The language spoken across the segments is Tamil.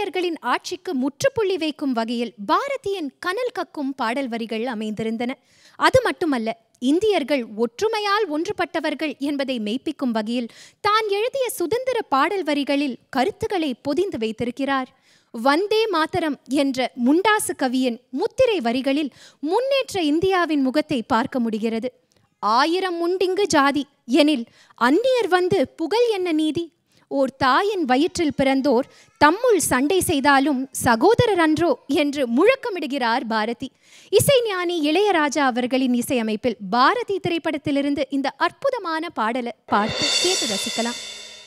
ஆங்கிலேயர்களின் ஆட்சிக்கு முற்றுப்புள்ளி வைக்கும் வகையில் பாரதியின் கனல் கக்கும் பாடல் வரிகள் அமைந்திருந்தன அது மட்டுமல்ல இந்தியர்கள் ஒற்றுமையால் ஒன்றுபட்டவர்கள் என்பதை மெய்ப்பிக்கும் வகையில் தான் எழுதிய சுதந்திர பாடல் வரிகளில் கருத்துக்களை பொதிந்து வைத்திருக்கிறார் வந்தே மாதரம் என்ற முண்டாசு கவியின் முத்திரை வரிகளில் முன்னேற்ற இந்தியாவின் முகத்தை பார்க்க முடிகிறது ஆயிரம் உண்டிங்கு ஜாதி எனில் அந்நியர் வந்து புகழ் என்ன நீதி ஓர் தாயின் வயிற்றில் பிறந்தோர் தம்முள் சண்டை செய்தாலும் சகோதரர் அன்றோ என்று முழக்கமிடுகிறார் பாரதி இசைஞானி இளையராஜா அவர்களின் இசையமைப்பில் பாரதி திரைப்படத்திலிருந்து இந்த அற்புதமான பாடலை பார்த்து கேட்டு ரசிக்கலாம்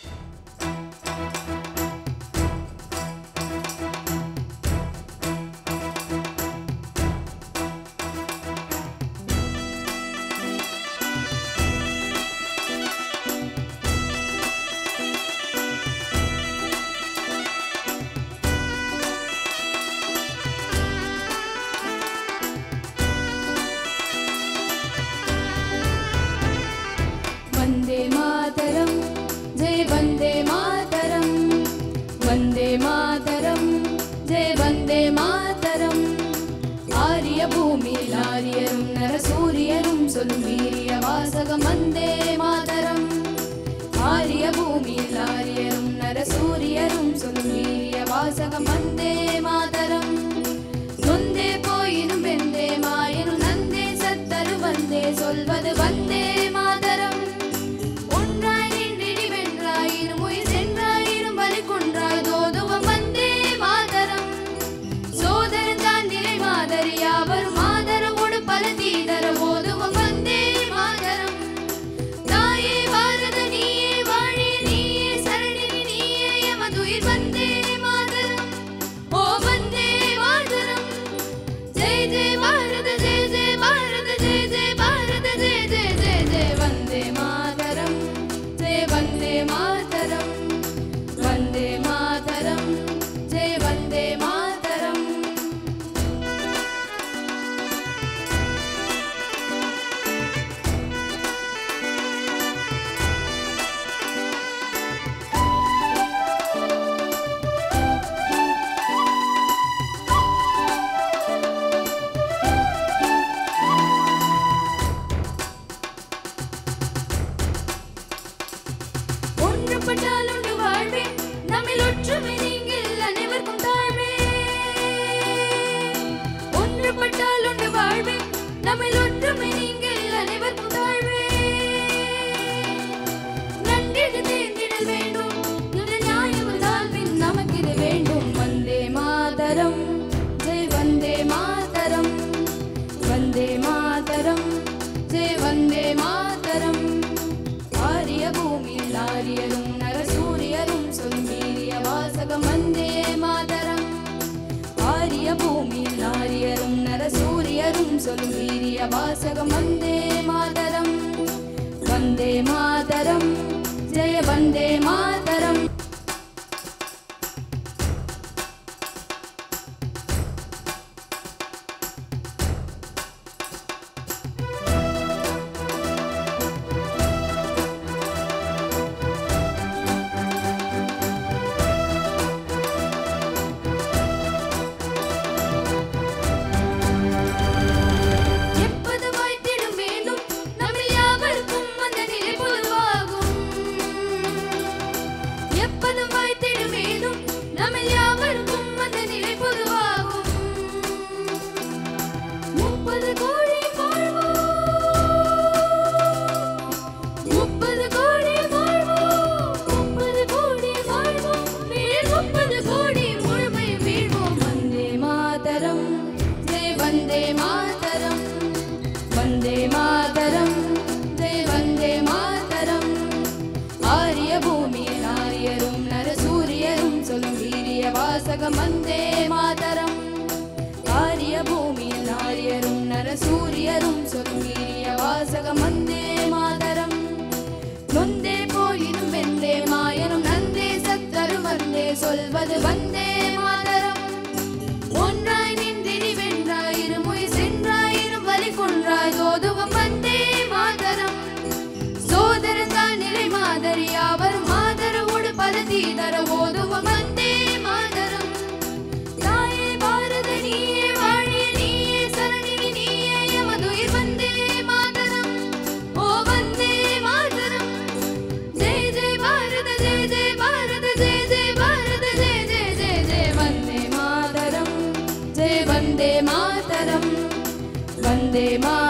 वन्दे मातरं जय वन्दे मातरं वन्दे मातरं जय वन्दे मातरं ஆரியபூமியில் ஆரியரும் நரசூரியரும் சொல்லும் வீரிய வாசகம் வந்தே மாதரம் ஆரிய பூமியில் ஆரியரும் நரசூரியரும் சொல்லும் வீரிய வாசகம் வந்தே மாதரம் நொந்தே போயினும் வெந்தே மாயினும் நந்தே சத்தரு வந்தே சொல்வது வந்தே மாதரம் ஒன்றாய் நின்றிடி வென்றாயிரும் உயிர் சென்றாயிரும் வலி கொன்றாய் தோதுவம் வந்தே மாதரம் சோதரன் தான் நிலை மாதரி யாவர் மாதரவோடு பல தீதர ஓதுவம் வந்தே மாதரம் தாயே பாரத நீயே வாழே நீயே சரணினி நீயே எமதுயிர் வந்தே மாதரம் ஓ வந்தே மாதரம் ஜெய் ஜெய் பாரத ஜெய் ஜெய் பாரத ஜெய் ஜெய் பாரத ஜெய் ஜெய் ஜெய் ஜெய் வந்தே மாதரம் ஜெய் வந்தே மாதரம் வந்தே மாதரம் ஜெய் வந்தே மாதரம் ஒன்றுபட்டால் ஒன்று வாழ்வே நம்மில் ஒற்றுமை நீங்கள் அனைவருக்கும் தாழ்வே ஒன்றுபட்டால் ஒன்று வாழ்வே நம்மில் ஒற்றுமை நீங்கள் அனைவருக்கும் தாழ்வே நன்றிடு தேர்ந்திடல் வேண்டும் இந்த நியாயம் தாழ்வின் நமக்கிது வேண்டும் வந்தே மாதரம் ஜெய் வந்தே மாதரம் வந்தே மாதரம் ஜெய் வந்தே மாதரம் ஆரிய பூமியில் ஆரியரும் நரசூரியரும் சொல்லும் வீரிய வாசகம் வந்தே மாதரம் ஆரிய பூமியில் ஆரியரும் நரசூரியரும் சொல்லும் வீரிய வாசகம் வந்தே மாதரம் வந்தே மாதரம் ஜெய வந்தே மாதரம் எப்பது வாய்த்திடும் வேண்டும் நம்மில் யாவருக்கும் அந்த நிலை பொதுவாகும் எப்பது வாய்த்திடும் வேண்டும் நம்மில் யாவருக்கும் அந்த நிலை பொதுவாகும் முப்பது கோடி வாழ்வோம் முப்பது கோடி வாழ்வோம் முப்பது கோடி வாழ்வோம் வீழ் முப்பது கோடி முழுமை வீழ்வோம் வந்தே மாதரம் ஜெய் வந்தே மாதரம் வந்தே மாதரம் ஜெய் வந்தே மாதரம் ஆரிய பூமியில் ஆரியரும் நரசூரியரும் சொல்லும் வீரிய வாசகம் வந்தே மாதரம் ஆரிய பூமியில் ஆரியரும் நரசூரியரும் சொல்லும் வீரிய வாசகம் வந்தே மாதரம் நொந்தே போயினும் வெந்தே மாயனும் நந்தே சத்தரு வந்தே சொல்வது வந்தே மாதரம் ஒன்றாய் நின்றிடி வென்றாயிரும் உயிர் சென்றாயிரும் வலி கொன்றாய் தோதுவம் வந்தே மாதரம் சோதர தான் நிலை மாதரி அவர் மாதரவோடு பல தீதர ஓதுவம் வந்தே மாதரம் வந்தே மா